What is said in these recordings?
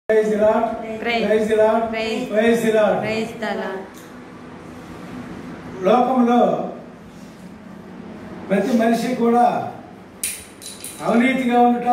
Praise the Lord Praise. Praise the Lord Praise. Praise the Lord praise the Lord లోకంలో ప్రతి మనిషి కూడా అవినీతిగా ఉండుట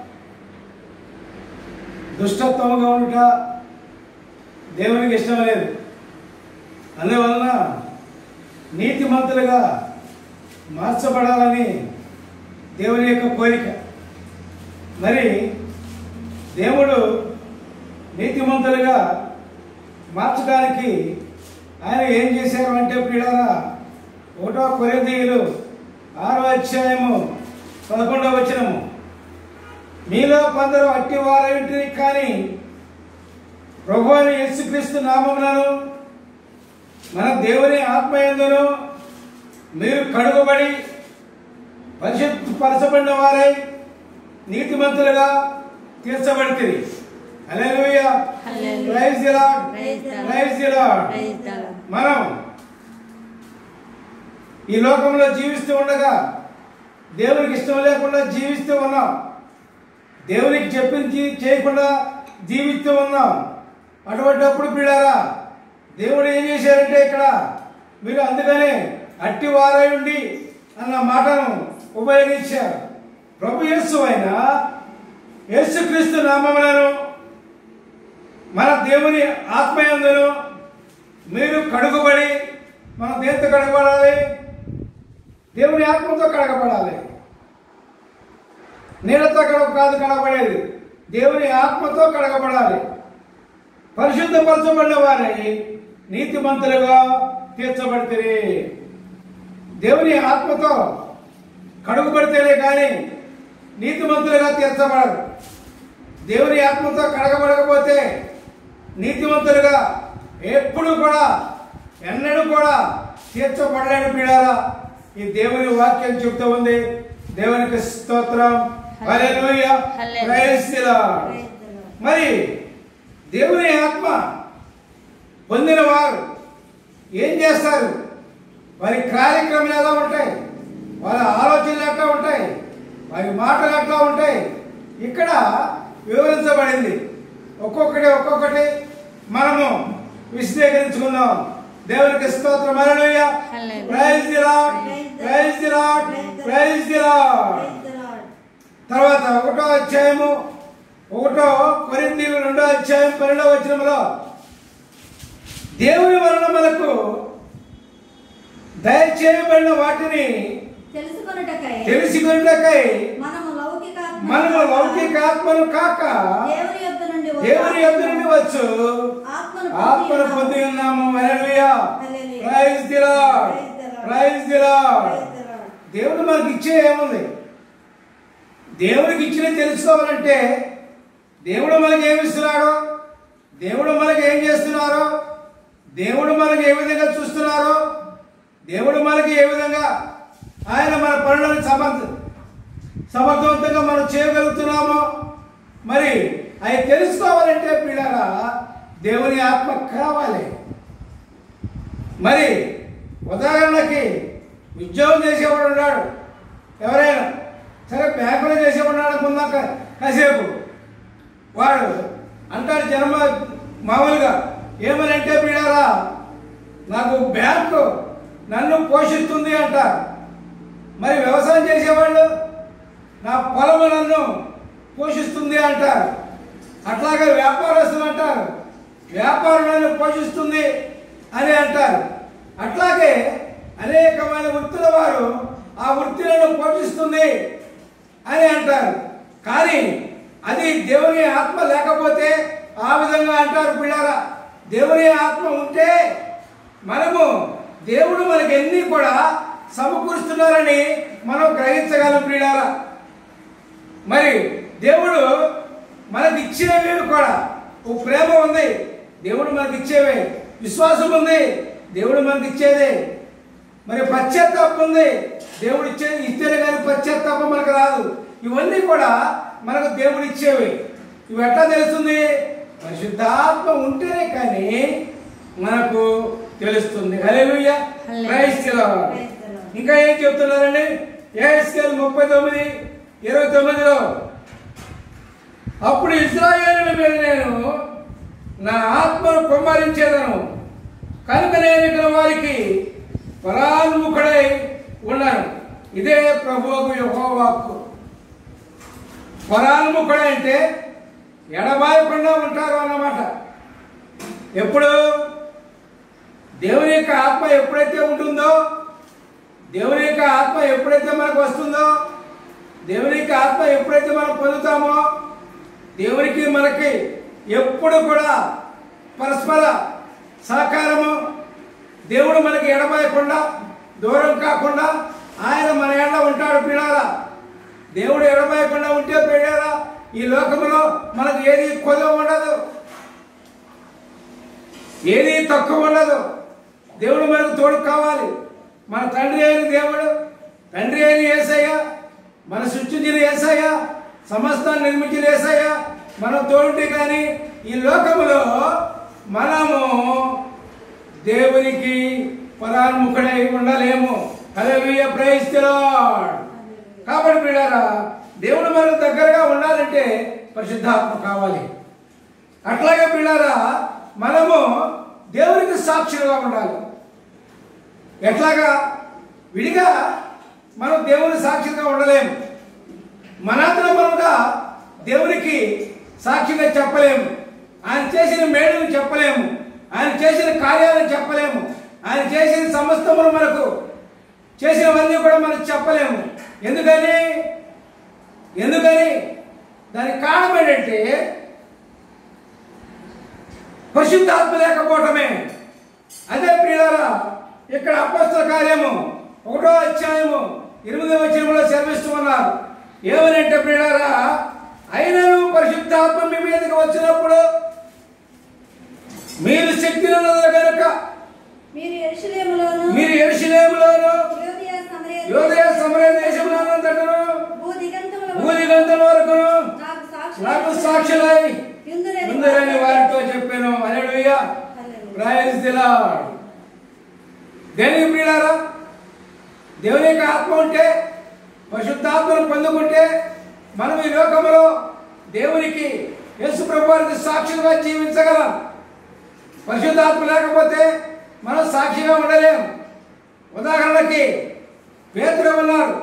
దుష్టత్వంగా ఉండుట దేవునికి ఇష్టం లేదు అందువలన నీతిమంతులుగా మార్చబడాలని దేవుని యొక్క కోరిక మరి దేవుడు నీతిమంతులుగా మార్చడానికి ఆయన ఏం చేశారు అంటే ప్రియులారా ఒకటో కొరింథీయులు ఆరో అధ్యాయము పదకొండవ వచనము మీలో కొందరు అట్టి వారేంటిని కానీ ప్రభు అయిన యేసుక్రీస్తు నామములను మన దేవుని ఆత్మయందును మీరు కడుగుబడి పరిశుద్ధపరచబడిన వారై నీతిమంతులుగా తీర్చబడితిరి hallelujah hallelujah. Praise the Lord Praise the Lord. Praise the Lord praise the Lord మనం ఈ లోకంలో జీవిస్తూ ఉండగా దేవునికి ఇష్టం లేకుండా జీవిస్తూ ఉన్నాం దేవునికి చెప్పింది చేయకుండా జీవిస్తూ ఉన్నాం అటువంటిప్పుడు పిల్లారా దేవుడు ఏం చేశారంటే ఇక్కడ మీరు అందుకనే అట్టి వారై ఉండి అన్న మాటను ఉపయోగించారు ప్రభు యేసు అయిన యేసుక్రీస్తు నామములను మన దేవుని ఆత్మయందును మీరు కడుగుబడి మన దేంతో కడగబడాలి దేవుని ఆత్మతో కడగబడాలి నీళ్ళతో కడగ కాదు కడగబడేది దేవుని ఆత్మతో కడగబడాలి పరిశుద్ధపరచబడిన వారై నీతిమంతులుగా తీర్చబడితే దేవుని ఆత్మతో కడుగుబడితేనే కానీ నీతిమంతులుగా తీర్చబడరు దేవుని ఆత్మతో కడగబడకపోతే నీతిమంతులుగా ఎప్పుడు కూడా ఎన్నడూ కూడా తీర్చబడలేని పీడారా ఈ దేవుని వాక్యం చెప్తూ ఉంది దేవునికి స్తోత్రం hallelujah hallelujah. Praise the Lord. మరి దేవుని ఆత్మ పొందిన వారు ఏం చేస్తారు వారి కార్యక్రమాలు ఎలా ఉంటాయి వారి ఆలోచనలు ఎట్లా ఉంటాయి వారి మాటలు ఎట్లా ఉంటాయి ఇక్కడ వివరించబడింది ఒక్కొక్కటి ఒక్కొక్కటి మనము విశ్లేషించుకుందాం దేవునికి స్తోత్రం hallelujah hallelujah. Praise the Lord praise the Lord praise the Lord తర్వాత ఒకటో అధ్యాయము ఒకటో కొరింథీయులు రెండో అధ్యాయం పన్నెండవ వచనంలో దేవుని వలన మనకు దయచేయబడిన వాటిని తెలుసుకొనుటకై తెలుసుకున్నకై మనము లౌకిక ఆత్మ మనము లౌకిక ఆత్మను కాక దేవుని యొద్ద నుండి వచ్చే దేవుని యొద్ద నుండి వచ్చు ఆత్మను ఆత్మను పొంది పొంది ఉన్నాము hallelujah hallelujah. Praise the Lord Praise the Lord. Praise the Lord Praise the Lord. దేవుడు మనకి ఇచ్చే ఏముంది దేవుడికి ఇచ్చిన తెలుసుకోవాలంటే దేవుడు మనకి ఏమి ఇస్తున్నాడో దేవుడు మనకి ఏం చేస్తున్నారో దేవుడు మనకి ఏ విధంగా చూస్తున్నారో దేవుడు మనకి ఏ విధంగా ఆయన మన పనులను సమర్థ సమర్థవంతంగా మనం చేయగలుగుతున్నామో మరి అవి తెలుసుకోవాలంటే పిల్లరా దేవుని ఆత్మ కావాలి మరి ఉదాహరణకి ఉద్యోగం చేసేవాడు ఉన్నాడు ఎవరైనా సరే బ్యాంకులో చేసేవాడు అనుకుందాం కా- కాసేపు వాడు అంటాడు జన్మ మామూలుగా ఏమని అంటే పీడారా నాకు బ్యాంకు నన్ను పోషిస్తుంది అంటారు మరి వ్యవసాయం చేసేవాళ్ళు నా పొలము నన్ను పోషిస్తుంది అంటారు అట్లాగే వ్యాపారస్తులు అంటారు వ్యాపారం నన్ను పోషిస్తుంది అని అంటారు అట్లాగే అనేకమైన వృత్తుల వారు ఆ వృత్తులను పోషిస్తుంది అని అంటారు కానీ అది దేవుని ఆత్మ లేకపోతే ఆ విధంగా అంటారు పిల్లారా దేవుని ఆత్మ ఉంటే మనము దేవుడు మనకి ఎన్ని కూడా సమకూరుస్తున్నారని మనం గ్రహించగలం ప్రియులారా మరి దేవుడు మనకి ఇచ్చినవి కూడా ఓ ప్రేమ ఉంది దేవుడు మనకి ఇచ్చేవే విశ్వాసం ఉంది దేవుడు మనకి ఇచ్చేదే మరి పశ్చాత్తాపం ఉంది దేవుడు ఇచ్చేది ఇస్తేనే కానీ పశ్చాత్తాపం మనకు రాదు ఇవన్నీ కూడా మనకు దేవుడు ఇచ్చేవి ఇవి ఎట్లా తెలుస్తుంది పరిశుద్ధాత్మ ఉంటేనే కానీ మనకు తెలుస్తుంది hallelujah hallelujah. Praise the Lord. Praise the Lord. ఇంకా ఏం చెప్తున్నారండి ఏఎస్కేల్ ముప్పై తొమ్మిది ఇరవై తొమ్మిదిలో అప్పుడు ఇస్రాయేలుల మీద నేను నా ఆత్మను కుమ్మరించేదను కనుక నేను ఇక్కడ వారికి పరాన్ముఖుడై ఉన్నాను ఇదే ప్రభువుకు యెహోవాకు పరాన్ముఖుడై అంటే ఎడబాయకుండా ఉంటారు అన్నమాట ఎప్పుడు దేవుని యొక్క ఆత్మ ఎప్పుడైతే ఉంటుందో దేవుని యొక్క ఆత్మ ఎప్పుడైతే మనకు వస్తుందో దేవుని యొక్క ఆత్మ ఎప్పుడైతే మనం పొందుతామో దేవునికి మనకి ఎప్పుడు కూడా పరస్పర సహకారము దేవుడు మనకి ఎడబాయకుండా దూరం కాకుండా ఆయన మన ఎడ ఉంటాడు పిల్లారా దేవుడు ఎడబాయకుండా ఉంటే పిల్లారా ఈ లోకంలో మనకు ఏది కొదవ ఉండదు ఏది తక్కువ ఉండదు దేవుడు మనకు తోడు కావాలి మన తండ్రి అయిన దేవుడు తండ్రి అయిన ఏసయ్య మన సృష్టించిన ఏసయ్య సమస్తాన్ని నిర్మించిన ఏసయ్య మనం తోడుంటే కానీ ఈ లోకములో మనము దేవునికి పరాన్ముఖుడై ఉండలేము హల్లెలూయా ప్రైజ్ ది లార్డ్ కాబట్టి పిల్లారా దేవుడు మనకు దగ్గరగా ఉండాలంటే పరిశుద్ధాత్మ కావాలి అట్లాగే పిల్లారా మనము దేవునికి సాక్షులుగా ఉండాలి ఎట్లాగా విడిగా మనం దేవుని సాక్షిగా ఉండలేము మనంతలో మనగా దేవునికి సాక్షిగా చెప్పలేము ఆయన చేసిన మేలును చెప్పలేము ఆయన చేసిన కార్యాలను చెప్పలేము ఆయన చేసిన సమస్తములు మనకు చేసినవన్నీ కూడా మనకు చెప్పలేము ఎందుకని ఎందుకని దానికి కారణం ఏంటంటే పరిశుద్ధాత్మ లేకపోవటమే అదే ప్రియులారా ఇక్కడ అపస్తుల కార్యము ఒకటో అధ్యాయము ఎనిమిదవ వచనంలో శర్మిస్తూ ఉన్నారు ఏమనంటే ప్రియులారా అయినను పరిశుద్ధాత్మ మీ మీదకి వచ్చినప్పుడు మీరు శక్తి కనుక మీరు ఎరుషలేములోను మీరు ఎరుషలేములోను యోదయ సమరయ యోదయ సమరయ దేశమునంతటను భూదిగంతముల భూదిగంతం వరకును నాకు సాక్షులై నాకు సాక్షులై యుందురని ముందరని వారితో చెప్పాను హల్లెలూయా ప్రైజ్ ది లార్డ్ దేనికి ప్రియులారా దేవుని యొక్క ఆత్మ ఉంటే పరిశుద్ధాత్మను పొందుకుంటే మనం ఈ లోకంలో దేవునికి యేసు ప్రభువారికి సాక్షిగా జీవించగలం పరిశుద్ధాత్మ లేకపోతే మనం సాక్షిగా ఉండలేం ఉదాహరణకి పేతురు ఉన్నారు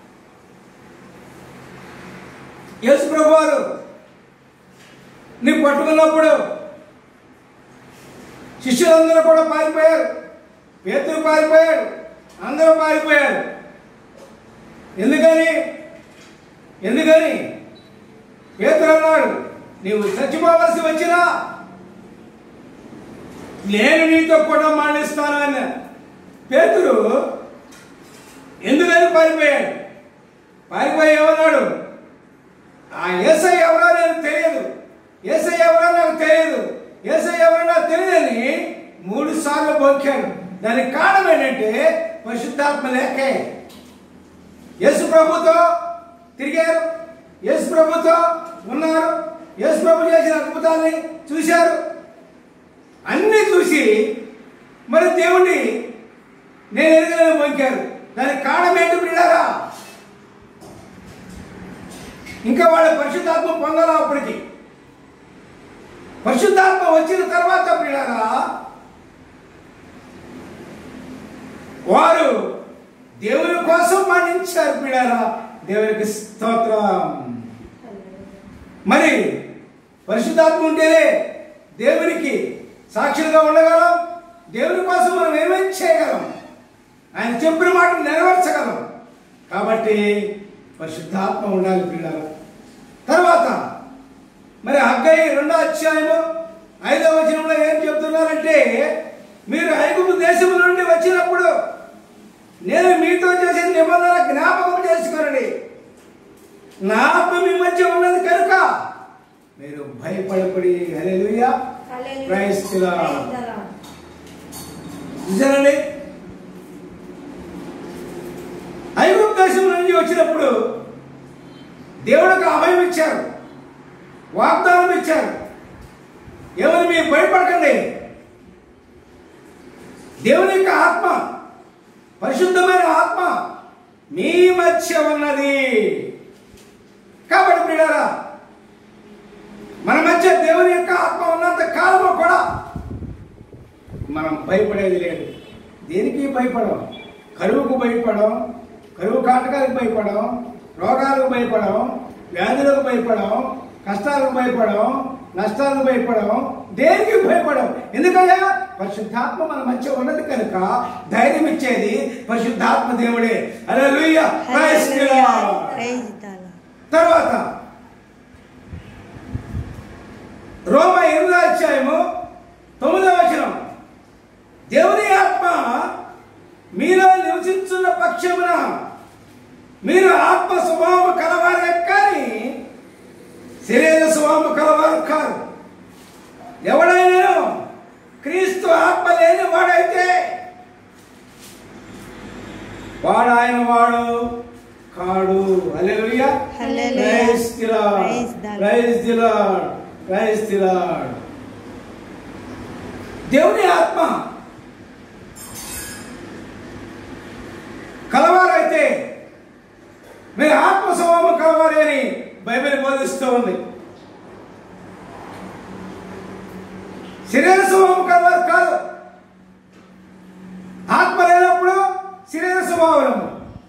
యేసు ప్రభువారు నీ పట్టుకున్నప్పుడు శిష్యులందరూ కూడా పారిపోయారు పేతురు పారిపోయాడు అందరూ పారిపోయారు ఎందుకని ఎందుకని పేతురు అన్నాడు నీవు చచ్చిపోవలసి వచ్చినా నేను నీతో కూడా మాండిస్తాను అన్న పేతురు ఎందుకని పారిపోయాడు పారిపోయి ఏమన్నాడు ఆ ఏసై ఎవరో నాకు తెలియదు ఏసై ఎవరో నాకు తెలియదు ఏసై ఎవరో నాకు తెలియదని మూడు సార్లు బొక్కాడు దానికి కారణం ఏంటంటే పరిశుద్ధాత్మ లేకే యేసు ప్రభుతో తిరిగారు యేసు ప్రభుతో ఉన్నారు యేసు ప్రభు చేసిన అద్భుతాన్ని చూశారు అన్నీ చూసి మరి దేవుణ్ణి నేను ఎదుగుదని మొక్కారు దానికి కారణం ఏంటి పిల్లారా ఇంకా వాళ్ళ పరిశుద్ధాత్మ పొందాలా అప్పటికి పరిశుద్ధాత్మ వచ్చిన తర్వాత పిల్లారా వారు దేవుని కోసం మరణించారు పిల్లారా దేవునికి స్తోత్రం మరి పరిశుద్ధాత్మ ఉంటేనే దేవునికి సాక్షులుగా ఉండగలం దేవుని కోసం మనం ఏమేమి చేయగలం ఆయన చెప్పిన మాట నెరవేర్చగలం కాబట్టి పరిశుద్ధాత్మ ఉండాలి పిల్లలు తర్వాత మరి హగ్గై రెండో అధ్యాయము ఐదవ వచనంలో ఏం చెప్తున్నారంటే మీరు ఐగుప్తు దేశం నుండి వచ్చినప్పుడు నేను మీతో చేసిన నిబంధన జ్ఞాపకం చేసుకోనండి నా ఆత్మ మీ మధ్య ఉన్నది కనుక మీరు భయపడపడి హల్లెలూయా Praise the Lord. చూసారండి ఐగుప్తు దేశం నుంచి వచ్చినప్పుడు దేవుడికి అభయం ఇచ్చారు వాగ్దానం ఇచ్చారు ఏమని మీరు భయపడకండి దేవుని యొక్క ఆత్మ పరిశుద్ధమైన ఆత్మ మీ మధ్య ఉన్నది కాబట్టి పిల్లరా మన మధ్య దేవుని యొక్క ఆత్మ ఉన్నంత కాలము కూడా భయపడేది లేదు దేనికి భయపడం కరువుకు భయపడం కరువు కాటకాలకు భయపడం రోగాలకు భయపడం వ్యాధులకు భయపడం కష్టాలకు భయపడం నష్టాలకు భయపడం దేనికి భయపడం ఎందుకయ్యా పరిశుద్ధాత్మ మన మధ్య ఉన్నది కనుక ధైర్యం ఇచ్చేది పరిశుద్ధాత్మ దేవుడే అరే Praise the Lord. తర్వాత రోమ ఎనిమిదో అధ్యాయము తొమ్మిదో వచనం దేవుని ఆత్మ మీలో నివసించున్న పక్షమున మీరు ఆత్మ స్వభావం కలవారే కానీ శరీర స్వభావం కలవారు కాదు ఎవడైనా క్రీస్తు ఆత్మ లేని వాడైతే వాడు ఆయన వాడు కాడు hallelujah hallelujah. Praise the Lord Praise the Lord. Praise the Lord praise the Lord దేవుని ఆత్మ కలవారైతే మీరు ఆత్మ స్వభావం కలవారి అని బైబిల్ బోధిస్తూ ఉంది శరీర స్వభావం కలవారు కాదు ఆత్మ లేనప్పుడు శరీర స్వభావం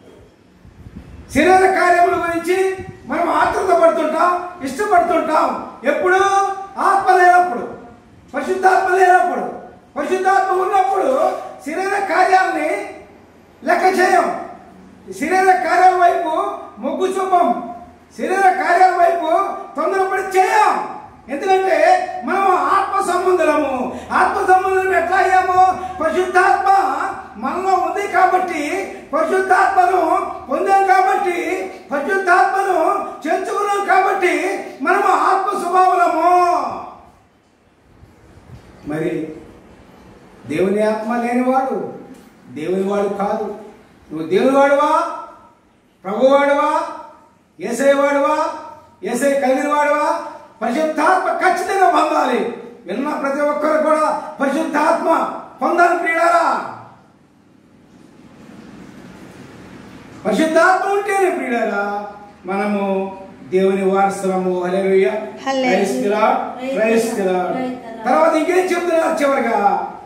శరీర కార్యముల గురించి మనం ఆతృత పడుతుంటాం ఇష్టపడుతుంటాం ఎప్పుడు ఆత్మ లేనప్పుడు పరిశుద్ధాత్మ లేనప్పుడు పరిశుద్ధాత్మ ఉన్నప్పుడు శరీర కార్యాలని లెక్క చేయం శరీర కార్యాల వైపు మొగ్గు చూపం శరీర కార్యాల వైపు తొందరపడి చేయం ఎందుకంటే మనం ఆత్మ సంబంధులము ఆత్మ సంబంధులం ఎట్లా అయ్యాము పరిశుద్ధాత్మ మనలో ఉంది కాబట్టి పరిశుద్ధాత్మను పొందాం కాబట్టి పరిశుద్ధాత్మను చేర్చుకున్నాం కాబట్టి మనము ఆత్మ స్వభావము మరి దేవుని ఆత్మ లేనివాడు దేవుని వాడు కాదు నువ్వు దేవుని వాడువా ప్రభువాడువా ఏసై వాడువా ఏసై కలిగిన వాడువా పరిశుద్ధాత్మ ఖచ్చితంగా పొందాలి విన్న ప్రతి ఒక్కరు కూడా పరిశుద్ధాత్మ పొందాలి ప్రియులారా పరిశుద్ధాత్మ ఉంటేనే ప్రియులారా మనము దేవుని వారసలము hallelujah hallelujah. Praise the Lord praise the Lord తర్వాత ఇంకేం చెప్తున్నారు చివరిగా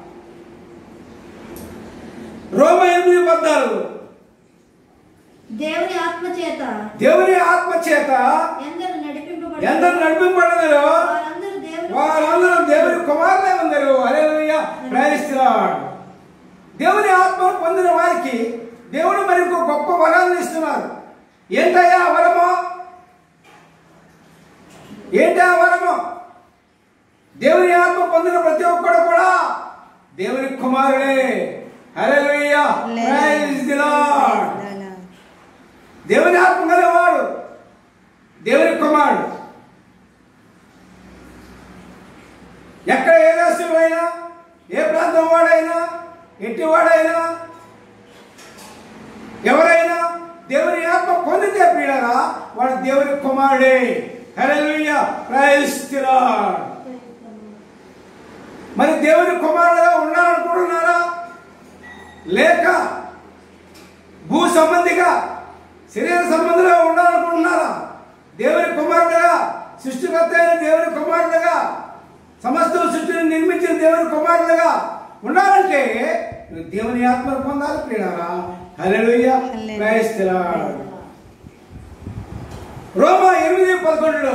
రోమ ఎనిమిది పద్నాలుగు దేవుని ఆత్మ చేత దేవుని ఆత్మ చేత ఎందరు నడిపింపబడి ఎందరు నడిపింపబడినారో వారందరూ దేవుని వారందరూ దేవుని కుమారులే ఉన్నారు హల్లెలూయా ప్రైజ్ ది లార్డ్ దేవుని ఆత్మ పొందిన వారికి దేవుడు మరి ఇంకో గొప్ప వరాలను ఇస్తున్నారు ఏంటయ్యా ఆ వరము ఏంటి ఆ వరము దేవుని ఆత్మ పొందిన ప్రతి ఒక్కడు కూడా దేవుని కుమారుడే హల్లెలూయా ప్రైజ్ ది లార్డ్ దేవుని ఆత్మ గలవాడు దేవుని కుమారుడు ఎక్కడ ఏ రాష్ట్రమైనా ఏ ప్రాంతం వాడైనా ఎట్టి వాడైనా ఎవరైనా దేవుని ఆత్మ పొందితే ప్రియులారా వాడు దేవుని కుమారుడే హల్లెలూయా ప్రైజ్ ది లార్డ్ మరి దేవుని కుమారుడుగా ఉండాలనుకుంటున్నారా లేక భూ సంబంధిగా శరీర సంబంధిగా ఉండాలనుకుంటున్నారా దేవుని కుమారుడుగా సృష్టికర్త అయిన దేవుని కుమారుడుగా సమస్త సృష్టిని నిర్మించిన దేవుని కుమారుడుగా ఉండాలంటే నువ్వు దేవుని ఆత్మను పొందాలి ప్రియులారా hallelujah hallelujah. Praise the Lord రోమా ఎనిమిది పదకొండులో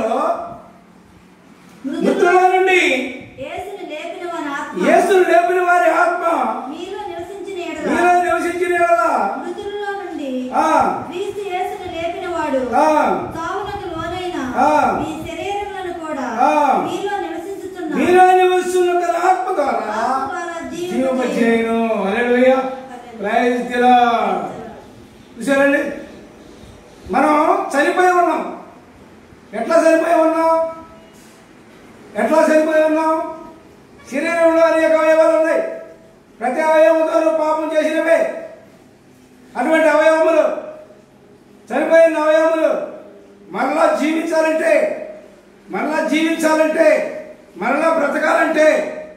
మృతుల నుండి యేసుని లేపిన వారి ఆత్మ యేసును లేపిన వారి ఆత్మ మీలో నివసించిన మీలో ఎడల నివసించిన యెడల, మృతులలో నుండి ఆ, క్రీస్తు యేసును లేపిన వాడు ఆ, సావునకు లోనైన ఆ. మీ శరీరములను కూడా ఆ. మీలో నివసించుతున్న మీలో నివసిస్తున్న తన ఆత్మ ద్వారా ఆత్మ ద్వారా జీవింప జీవపచేయును హల్లెలూయా ప్రైజ్ ది లార్డ్ చూసారండి మనం చనిపోయి ఉన్నాం ఎట్లా చనిపోయి ఉన్నాం ఎట్లా చనిపోయి ఉన్నాం శరీరంలో అనేక అవయవాలు ఉన్నాయి ప్రతి అవయవంతో పాపం చేసినవే అటువంటి అవయవములు చనిపోయిన అవయవములు మరలా జీవించాలంటే మరలా జీవించాలంటే మరలా బ్రతకాలంటే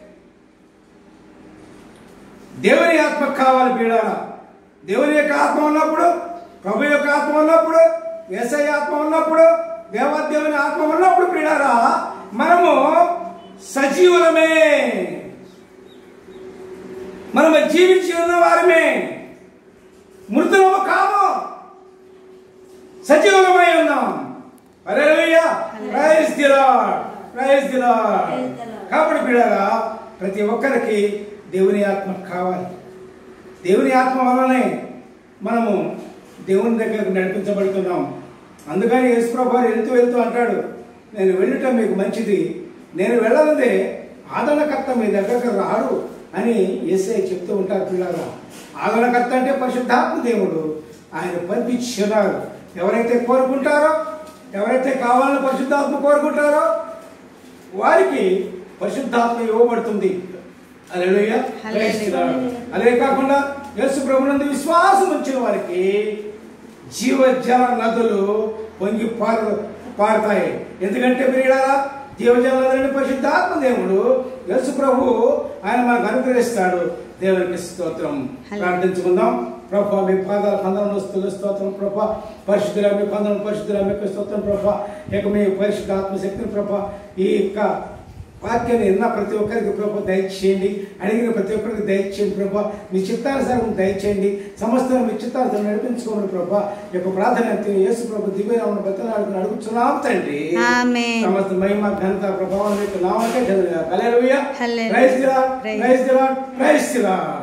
దేవుని ఆత్మ కావాలి పీడాల దేవుని యొక్క ఆత్మ ఉన్నప్పుడు ప్రభు యొక్క ఆత్మ ఉన్నప్పుడు ఏసై ఆత్మ ఉన్నప్పుడు దేవాదేవుని ఆత్మ ఉన్నప్పుడు పీడారా మనము సజీవులమే మనము జీవించి ఉన్న వారమే మృతులము కాము సజీవమై ఉన్నాం hallelujah praise the Lord praise the Lord Praise the Lord. కాబట్టి బిడ్డగా ప్రతి ఒక్కరికి దేవుని ఆత్మ కావాలి దేవుని ఆత్మ వల్లనే మనము దేవుని దగ్గరకు నడిపించబడుతున్నాం అందుకని యేసుప్రభు వారు వెళ్తూ వెళ్తూ అంటాడు నేను వెళ్ళటం మీకు మంచిది నేను వెళ్ళనిదే ఆదరణకర్త మీ దగ్గరకు రాడు అని యేసయ్య చెప్తూ ఉంటారు పిల్లగా ఆదరణకర్త అంటే పరిశుద్ధాత్మ దేవుడు ఆయన పంపించున్నారు ఎవరైతే కోరుకుంటారో ఎవరైతే కావాలని పరిశుద్ధాత్మ కోరుకుంటారో వారికి పరిశుద్ధాత్మ ఇవ్వబడుతుంది అలెలుయ్య హల్లెలూయా. అదే కాకుండా యేసు ప్రభునందు విశ్వాసం ఉంచిన వారికి జీవజల నదులు పొంగి పారు పారుతాయి ఎందుకంటే మీరు జీవజల నదులని పరిశుద్ధాత్మ దేవుడు యేసు ప్రభు ఆయన మనకు అనుగ్రహిస్తాడు దేవునికి స్తోత్రం హల్లెలూయా. ప్రార్థించుకుందాం ప్రభా మీ పాదాల పందరం వస్తున్న స్తోత్రం ప్రభా పరిశుద్ధుల మీ పందరం పరిశుద్ధుల మీకు స్తోత్రం ప్రభా ఇక మీ పరిశుద్ధ ఆత్మశక్తిని ప్రభా ఈ యొక్క వాక్యాన్ని విన్న ప్రతి ఒక్కరికి ప్రభా దయచేయండి అడిగిన ప్రతి ఒక్కరికి దయచేయండి ప్రభా మీ చిత్తానుసారం దయచేయండి సమస్తం మీ చిత్తానుసారం నడిపించుకోమని ప్రభా ఈ యొక్క ప్రార్థన అంతే యేసు ప్రభు దివ్యనామను బతనాడుకుని అడుగుతున్నాం తండ్రి ఆమేన్. సమస్త మహిమ ఘనత ప్రభావం మీకు నామకే చదువుగా hallelujah hallelujah. Praise the Lord praise. Praise the Lord praise the lord